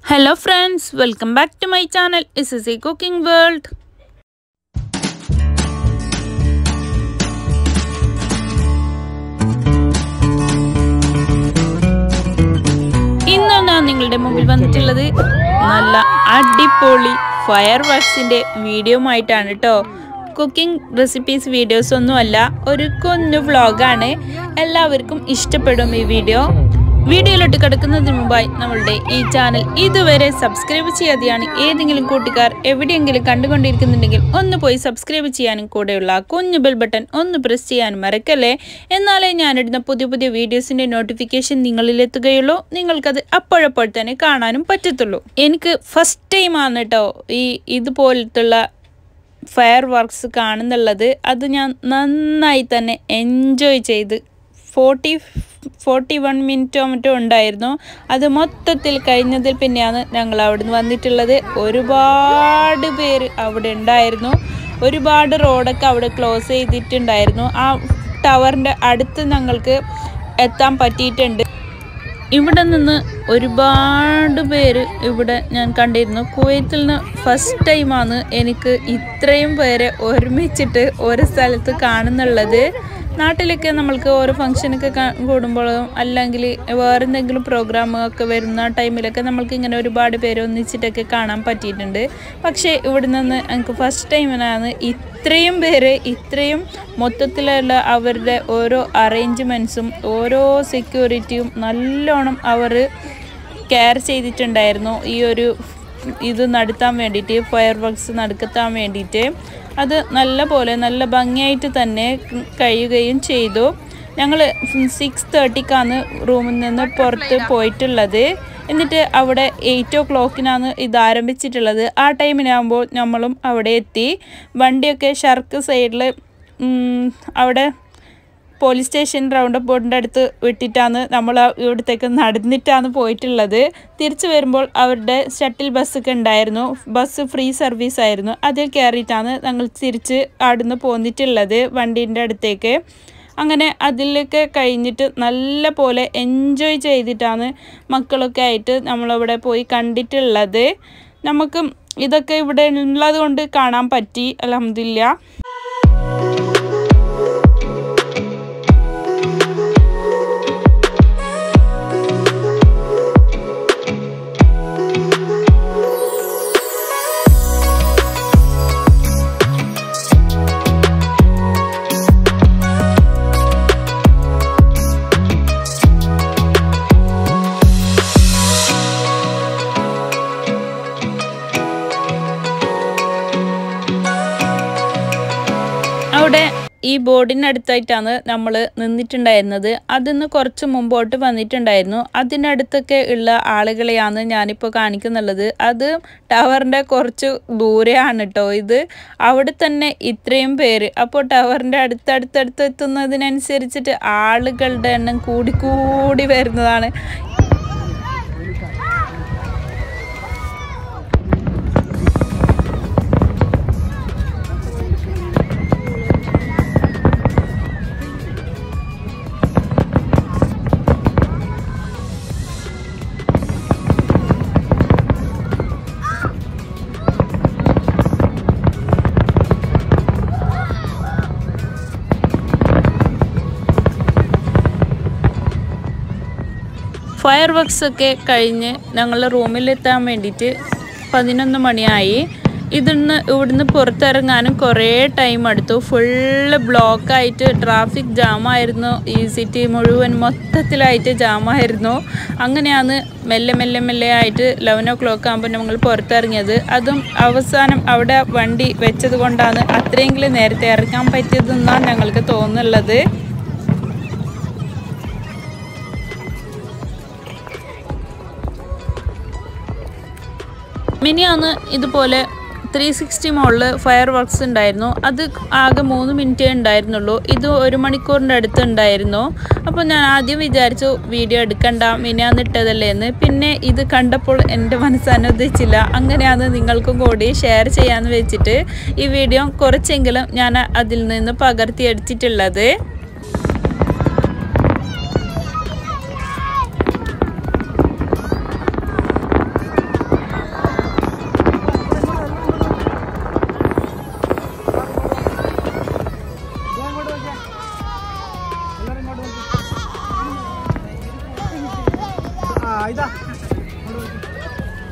hello friends welcome back to my channel is is a cooking world ഇന്ന് ഞാൻ നിങ്ങളുടെ മുമ്പിൽ വന്നിട്ടുള്ളത് നല്ല അടിപൊളി ഫയർ വർക്സിൻ്റെ വീഡിയോ ആയിട്ടാണ് കേട്ടോ കുക്കിംഗ് റെസിപ്പീസ് വീഡിയോസ് ഒന്നുമല്ല ഒരു കുഞ്ഞു വ്ളോഗാണ് എല്ലാവർക്കും ഇഷ്ടപ്പെടും ഈ വീഡിയോ വീഡിയോയിലോട്ട് കിടക്കുന്നതിന് മുമ്പായി നമ്മളുടെ ഈ ചാനൽ ഇതുവരെ സബ്സ്ക്രൈബ് ചെയ്യാതെയാണ് ഏതെങ്കിലും കൂട്ടുകാർ എവിടെയെങ്കിലും കണ്ടുകൊണ്ടിരിക്കുന്നുണ്ടെങ്കിൽ ഒന്ന് പോയി സബ്സ്ക്രൈബ് ചെയ്യാനും കൂടെയുള്ള ആ കുഞ്ഞു ബെൽ ബട്ടൺ ഒന്ന് പ്രസ് ചെയ്യാനും മറക്കല്ലേ എന്നാലേ ഞാനിടുന്ന പുതിയ പുതിയ വീഡിയോസിൻ്റെ നോട്ടിഫിക്കേഷൻ നിങ്ങളിലെത്തുകയുള്ളൂ നിങ്ങൾക്കത് അപ്പോഴപ്പോൾ തന്നെ കാണാനും പറ്റത്തുള്ളൂ എനിക്ക് ഫസ്റ്റ് ടൈമാണ് കേട്ടോ ഈ ഇതുപോലത്തുള്ള ഫയർ വർക്ക്സ് കാണുന്നുള്ളത് അത് ഞാൻ നന്നായി തന്നെ എൻജോയ് ചെയ്ത് ഫോർട്ടി ഫോർട്ടി വൺ മിനിറ്റോ മറ്റോ ഉണ്ടായിരുന്നു അത് മൊത്തത്തിൽ കഴിഞ്ഞതിൽ പിന്നെയാണ് ഞങ്ങൾ അവിടുന്ന് വന്നിട്ടുള്ളത് ഒരുപാട് പേര് അവിടെ ഉണ്ടായിരുന്നു ഒരുപാട് റോഡൊക്കെ അവിടെ ക്ലോസ് ചെയ്തിട്ടുണ്ടായിരുന്നു ആ ടവറിൻ്റെ അടുത്ത് ഞങ്ങൾക്ക് എത്താൻ പറ്റിയിട്ടുണ്ട് ഇവിടെ നിന്ന് ഒരുപാട് പേര് ഇവിടെ ഞാൻ കണ്ടിരുന്നു കുവൈത്തിൽ നിന്ന് ഫസ്റ്റ് ടൈമാണ് എനിക്ക് ഇത്രയും പേരെ ഒരുമിച്ചിട്ട് ഒരു സ്ഥലത്ത് കാണുന്നുള്ളത് നാട്ടിലൊക്കെ നമ്മൾക്ക് ഓരോ ഫംഗ്ഷനൊക്കെ കൂടുമ്പോഴും അല്ലെങ്കിൽ വേറെ എന്തെങ്കിലും പ്രോഗ്രാം ഒക്കെ വരുന്ന ടൈമിലൊക്കെ നമ്മൾക്ക് ഇങ്ങനെ ഒരുപാട് പേര് ഒന്നിച്ചിട്ടൊക്കെ കാണാൻ പറ്റിയിട്ടുണ്ട് പക്ഷേ ഇവിടെ നിന്ന് എനിക്ക് ഫസ്റ്റ് ടൈമിനാണ് ഇത്രയും പേര് ഇത്രയും മൊത്തത്തിലുള്ള അവരുടെ ഓരോ അറേഞ്ച്മെൻറ്റ്സും ഓരോ സെക്യൂരിറ്റിയും നല്ലോണം അവർ കെയർ ചെയ്തിട്ടുണ്ടായിരുന്നു ഈ ഒരു ഇത് നടത്താൻ വേണ്ടിയിട്ട് ഫയർ വർക്ക്സ് നടത്താൻ വേണ്ടിയിട്ട് അത് നല്ല പോലെ നല്ല ഭംഗിയായിട്ട് തന്നെ കഴിയുകയും ചെയ്തു ഞങ്ങൾ സിക്സ് തേർട്ടിക്കാണ് റൂമിൽ നിന്ന് പുറത്ത് പോയിട്ടുള്ളത് എന്നിട്ട് അവിടെ എയ്റ്റ് ഓ ക്ലോക്കിനാണ് ഇത് ആരംഭിച്ചിട്ടുള്ളത് ആ ടൈമിനാകുമ്പോൾ നമ്മളും അവിടെ എത്തി വണ്ടിയൊക്കെ ഷർക്ക് സൈഡിൽ അവിടെ പോലീസ് സ്റ്റേഷൻ റൗണ്ട് ബോർഡിൻ്റെ അടുത്ത് വിട്ടിട്ടാണ് നമ്മൾ ഇവിടത്തേക്ക് നടന്നിട്ടാണ് പോയിട്ടുള്ളത് തിരിച്ചു വരുമ്പോൾ അവരുടെ ഷട്ടിൽ ബസ്സൊക്കെ ഉണ്ടായിരുന്നു ബസ് ഫ്രീ സർവീസ് ആയിരുന്നു അതിൽ കയറിയിട്ടാണ് ഞങ്ങൾ തിരിച്ച് അവിടുന്ന് പോന്നിട്ടുള്ളത് വണ്ടീൻ്റെ അടുത്തേക്ക് അങ്ങനെ അതിലൊക്കെ കഴിഞ്ഞിട്ട് നല്ല പോലെ എൻജോയ് ചെയ്തിട്ടാണ് മക്കളൊക്കെ ആയിട്ട് നമ്മളവിടെ പോയി കണ്ടിട്ടുള്ളത് നമുക്ക് ഇതൊക്കെ ഇവിടെ ഉള്ളത് കൊണ്ട് കാണാൻ പറ്റി അലഹമില്ല അവിടെ ഈ ബോർഡിനടുത്തായിട്ടാണ് നമ്മൾ നിന്നിട്ടുണ്ടായിരുന്നത് അതിന്ന് കുറച്ച് മുമ്പോട്ട് വന്നിട്ടുണ്ടായിരുന്നു അതിനടുത്തൊക്കെ ഉള്ള ആളുകളെയാണ് ഞാനിപ്പോൾ കാണിക്കുന്നുള്ളത് അത് ടവറിൻ്റെ കുറച്ച് ദൂരെയാണ് കേട്ടോ ഇത് അവിടെ തന്നെ ഇത്രയും പേര് അപ്പോൾ ടവറിൻ്റെ അടുത്തടുത്തടുത്ത് എത്തുന്നതിനനുസരിച്ചിട്ട് ആളുകളുടെ എണ്ണം കൂടി കൂടി വരുന്നതാണ് ഫയർ വർക്ക്സ് ഒക്കെ കഴിഞ്ഞ് ഞങ്ങൾ റൂമിലെത്താൻ വേണ്ടിയിട്ട് പതിനൊന്ന് മണിയായി ഇതിന്ന് ഇവിടുന്ന് പുറത്തിറങ്ങാനും കുറേ ടൈം എടുത്തു ഫുള്ള് ബ്ലോക്കായിട്ട് ട്രാഫിക് ജാമായിരുന്നു ഈ സിറ്റി മുഴുവൻ മൊത്തത്തിലായിട്ട് ജാമായിരുന്നു അങ്ങനെയാണ് മെല്ലെ മെല്ലെ മെല്ലെ ആയിട്ട് ലെവൻ ഓ ക്ലോക്ക് ആകുമ്പോൾ ഞങ്ങൾ പുറത്തിറങ്ങിയത് അതും അവസാനം അവിടെ വണ്ടി വെച്ചത് കൊണ്ടാണ് അത്രയെങ്കിലും നേരത്തെ ഇറങ്ങാൻ പറ്റിയതെന്നാണ് ഞങ്ങൾക്ക് തോന്നുന്നുള്ളത് മിനിയാന്ന് ഇതുപോലെ ത്രീ സിക്സ്റ്റി മോളിൽ ഫയർ വർക്ക്സ് ഉണ്ടായിരുന്നു അത് ആകെ മൂന്ന് മിനിറ്റേ ഉണ്ടായിരുന്നുള്ളൂ ഇത് ഒരു മണിക്കൂറിൻ്റെ അടുത്ത് ഉണ്ടായിരുന്നു അപ്പോൾ ഞാൻ ആദ്യം വിചാരിച്ചു വീഡിയോ എടുക്കണ്ട മിനിയാന്ന് ഇട്ടതല്ലേ എന്ന് പിന്നെ ഇത് കണ്ടപ്പോൾ എൻ്റെ മനസ്സ് അനുവദിച്ചില്ല അങ്ങനെയാണ് നിങ്ങൾക്കും കൂടി ഷെയർ ചെയ്യാമെന്ന് വെച്ചിട്ട് ഈ വീഡിയോ കുറച്ചെങ്കിലും ഞാൻ അതിൽ നിന്ന് പകർത്തിയെടുത്തിട്ടുള്ളത്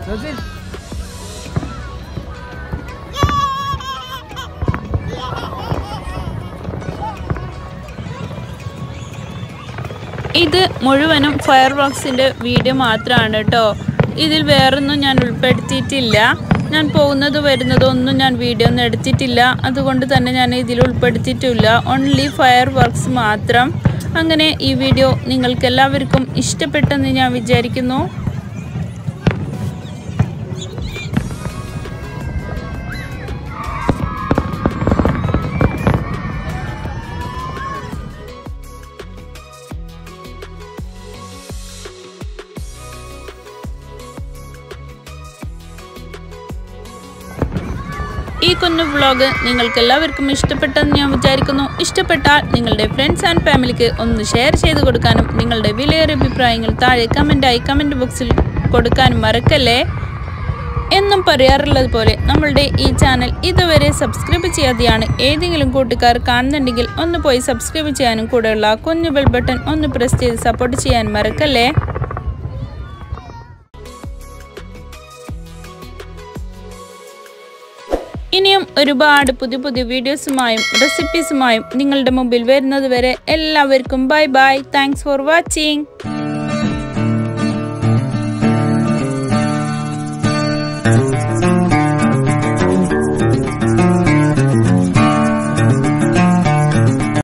ഇത് മുഴുവനും ഫയർ വർക്സിൻ്റെ വീഡിയോ മാത്രമാണ് കേട്ടോ ഇതിൽ വേറൊന്നും ഞാൻ ഉൾപ്പെടുത്തിയിട്ടില്ല ഞാൻ പോകുന്നത് വരുന്നതോ ഒന്നും ഞാൻ വീഡിയോ ഒന്നും എടുത്തിട്ടില്ല അതുകൊണ്ട് തന്നെ ഞാൻ ഇതിൽ ഉൾപ്പെടുത്തിയിട്ടില്ല ഓൺലി ഫയർ വർക്സ് മാത്രം അങ്ങനെ ഈ വീഡിയോ നിങ്ങൾക്ക് എല്ലാവർക്കും ഇഷ്ടപ്പെട്ടെന്ന് ഞാൻ വിചാരിക്കുന്നു ഈ കുഞ്ഞു വ്ളോഗ് നിങ്ങൾക്ക് എല്ലാവർക്കും ഇഷ്ടപ്പെട്ടെന്ന് ഞാൻ വിചാരിക്കുന്നു ഇഷ്ടപ്പെട്ടാൽ നിങ്ങളുടെ ഫ്രണ്ട്സ് ആൻഡ് ഫാമിലിക്ക് ഒന്ന് ഷെയർ ചെയ്ത് കൊടുക്കാനും നിങ്ങളുടെ വിലയേറിയ അഭിപ്രായങ്ങൾ താഴെ കമൻറ്റായി കമൻറ്റ് ബോക്സിൽ കൊടുക്കാനും മറക്കല്ലേ എന്നും പറയാറുള്ളത് പോലെ നമ്മളുടെ ഈ ചാനൽ ഇതുവരെ സബ്സ്ക്രൈബ് ചെയ്യാതെയാണ് ഏതെങ്കിലും കൂട്ടുകാർ കാണുന്നുണ്ടെങ്കിൽ ഒന്ന് പോയി സബ്സ്ക്രൈബ് ചെയ്യാനും കൂടെയുള്ള കുഞ്ഞു ബെൽ ബട്ടൺ ഒന്ന് പ്രസ് ചെയ്ത് സപ്പോർട്ട് ചെയ്യാൻ മറക്കല്ലേ ഇനിയും ഒരുപാട് പുതിയ പുതിയ വീഡിയോസുമായും റെസിപ്പീസുമായും നിങ്ങളുടെ മുമ്പിൽ വരുന്നത് വരെ എല്ലാവർക്കും bye bye thanks for watching